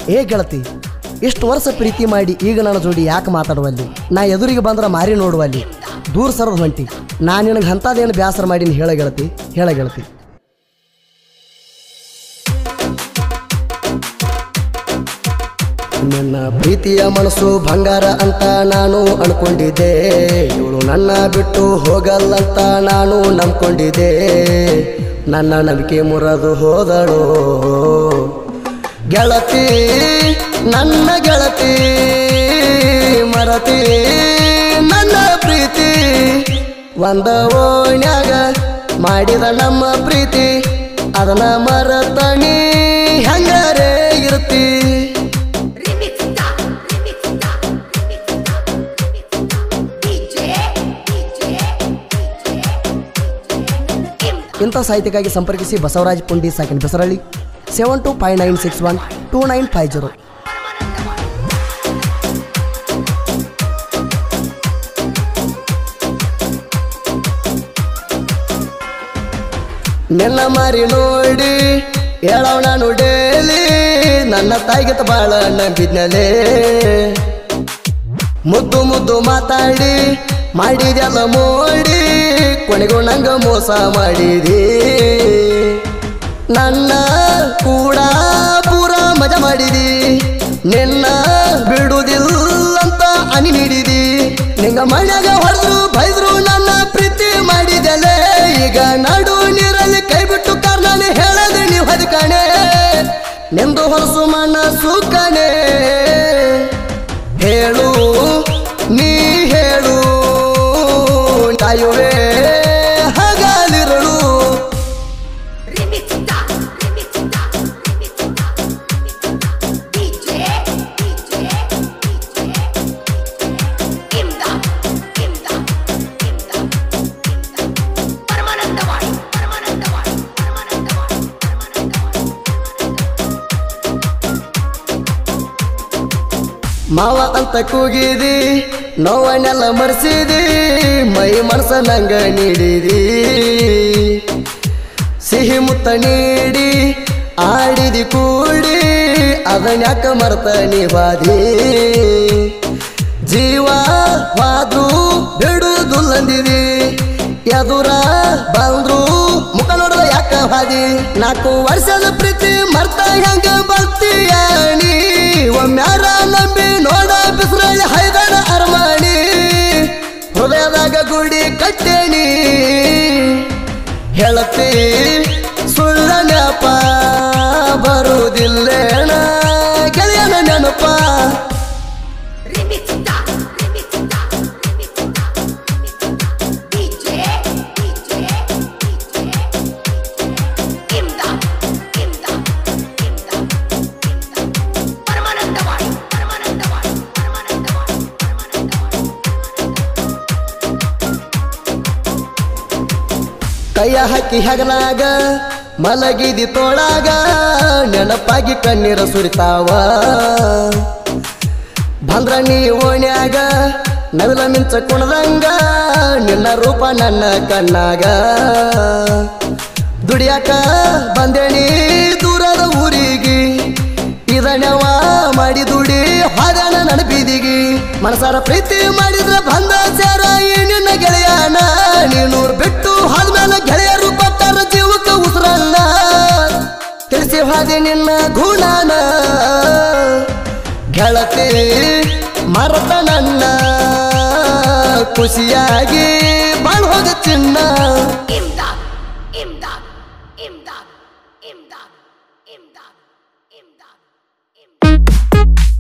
ಏ ಗೆಳತಿ ಇಷ್ಟು ವರ್ಷ ಪ್ರೀತಿ ಮಾಡಿ ಈಗ ನನ್ನ ಜೋಡಿ ಯಾಕೆ ಮಾತಾಡುವಲ್ಲಿ ನಾ ಎದುರಿಗೆ ಬಂದ್ರೆ ಮಾರಿ ನೋಡುವಲ್ಲಿ ದೂರ ಸರದ ಹೊಂಟಿ ನಾ ನಿನಗೆ ಅಂಥದ್ದೇನು ಬೇಸರ ಮಾಡೀನಿ ಹೇಳ ಗೆಳತಿ ಹೇಳ ಗೆಳತಿ ನಿನ್ನ ಪ್ರೀತಿಯ ಮನಸ್ಸು ಬಂಗಾರ ಅಂತ ನಾನು ಅನ್ಕೊಂಡಿದ್ದೆ ಇವಳು ನನ್ನ ಬಿಟ್ಟು ಹೋಗಲ್ಲಂತ ನಾನು ನಂಬ್ಕೊಂಡಿದ್ದೆ ನನ್ನ ನಂಬಿಕೆ ಮುರದು ಹೋದಳು ಗೆಳತಿ ನನ್ನ ಗೆಳತಿ ಮರತಿ ನನ್ನ ಪ್ರೀತಿ ಒಂದ ಓಣ್ಯಾಗ ಮಾಡಿದ ನಮ್ಮ ಪ್ರೀತಿ ಅದನ್ನ ಮರತಣಿ ಹೆಂಗಾರೇ ಇರ್ತಿ Remix da, remix da, remix da, remix da. DJ, DJ, DJ. Im ಇಂಥ ಸಾಹಿತ್ಯಕ್ಕಾಗಿ ಸಂಪರ್ಕಿಸಿ ಬಸವರಾಜ್ ಪುಂಡಿ ಸಾಕಿನ ಬೆಸರಳ್ಳಿ seven two five nine six one two nine five zero ನಿನ್ನ ಮಾರಿ ನೋಡಿ ಹೇಳವ್ ನಾನು ಡೇಲಿ ನನ್ನ ತಾಯಿಗಿತ ಬಾಳ ನಂಬಿದ್ನಲೇ ಮುದ್ದು ಮುದ್ದು ಮಾತಾಡಿ ಮಾಡಿದೆಲ್ಲ ಮೋಡಿ ಕೊನೆಗೂ ನಂಗ ಮೋಸ ಮಾಡಿದಿ ನನ್ನ ಕೂಡ ಪೂರ ಮಜಾ ಮಾಡಿದಿ ನಿನ್ನ ಬಿಡುವುದಿಲ್ಲಂತ ಅನಿ ನೀಡಿದಿ ನಿಂಗ ಮಣ್ಯಾಗ ಹೊಡೆದ್ರು ಬೈದ್ರು ನನ್ನ ಪ್ರೀತಿ ಮಾಡಿದೆಲೆ ಈಗ ನಡು ನೀರಲ್ಲಿ ಕೈ ಬಿಟ್ಟು ಕಾರ್ನಲ್ಲಿ ಹೇಳದೆ ನೀವು ಹದಕಣೆ ನಿಂದು ಹೊಲಸು ಮನಸ್ಸು ಕಣೆ ಹೇಳು ನೀ ಹೇಳು ಕಾಯುವೆ ಹಗಲಿರುಳು remix da, remix da, remix da, remix da. DJ, DJ, DJ. Imda, imda, imda, imda. Paramanandawadi Paramanandawadi Paramanandawadi Paramanandawadi ಮಾವ ಅಂತ ಕೂಗಿದಿ ನೋವನ್ನೆಲ್ಲ ಮರೆಸಿದಿ ಮೈ ಮನಸ ನಂಗ ನೀಡಿದಿ ಸಿಹಿ ಮುತ್ತ ನೀಡಿ ಆಡಿದಿ ಕೂಡಿ ಅದನ್ಯಾಕ ಮರ್ತ ನೀವಾದಿ ಜೀವ ವಾದ್ರು ಬಿಡುದುಲ್ಲಂದಿದಿ ಎದುರ ಬಂದ್ರು ಮುಖ ನೋಡದ ಯಾಕ ಹಾದಿ ನಾಲ್ಕು ವರ್ಷದ ಪ್ರೀತಿ ಮರ್ತ ಹೆಂಗ ಬರ್ತೀಯಾಣಿ ಒಮ್ಮ್ಯಾರ ನಂಬಿ ನೋಡ ಬಿಸ್ರಳ್ಳಿ ಹೈದಣ ಅರಮಾಣಿ ಹೃದಯದಾಗ ಗುಡಿ ಕಟ್ಟೇನಿ ಹೇಳತಿ ಸುಳ್ಳ ನೆಪ ಬರುವುದಿಲ್ಲೇಣ ಗೆಳೆಯನ ನೆನಪ remix da, remix da, remix da, remix da. DJ, DJ, DJ. Imda, imda, imda, imda. Paramanandawadi Paramanandawadi Paramanandawadi Paramanandawadi ಕೈಯ ಹಾಕಿ ಹಗಲಾಗ ಮಲಗಿದಿ ತೋಳಾಗ ನೆನಪಾಗಿ ಕಣ್ಣೀರ ಸುರಿತಾವ ಬಂದ್ರ ನೀ ಓಣ್ಯಾಗ ನವಿಲ ಮಿಂಚ ಕುಣದಂಗ ನಿನ್ನ ರೂಪ ನನ್ನ ಕಣ್ಣಾಗ ದುಡಿಯಾಕ ಬಂದೇನಿ ದೂರದ ಊರಿಗೆ ಇದನ್ಯವ ಮಾಡಿ ದುಡಿ ಹಾದಣ ನನ್ನ ಬೀದಿಗಿ ಮನಸಾರ ಪ್ರೀತಿ ಮಾಡಿದ್ರ ಬಂದ ಸೇರ ಈ ನಿನ್ನ ಗೆಳೆಯನ ನೀನೂರ್ ಬಿಟ್ಟು ಹೋದ್ಮೇಲೆ ಗೆಳೆಯರು ಕೊಟ್ಟಾರ ಜೀವಕ್ಕ ಉಸಿರನ್ನ ತಿಳಿಸಿ ಹಾದಿ ನಿನ್ನ ಗುಣನ ಗೆಳತಿ ಮರತ ನನ್ನ ಖುಷಿಯಾಗಿ ಬಾಳ್ ಹೋದ ಚಿನ್ನ imdad imdad imdad imdad imdad imdad imdad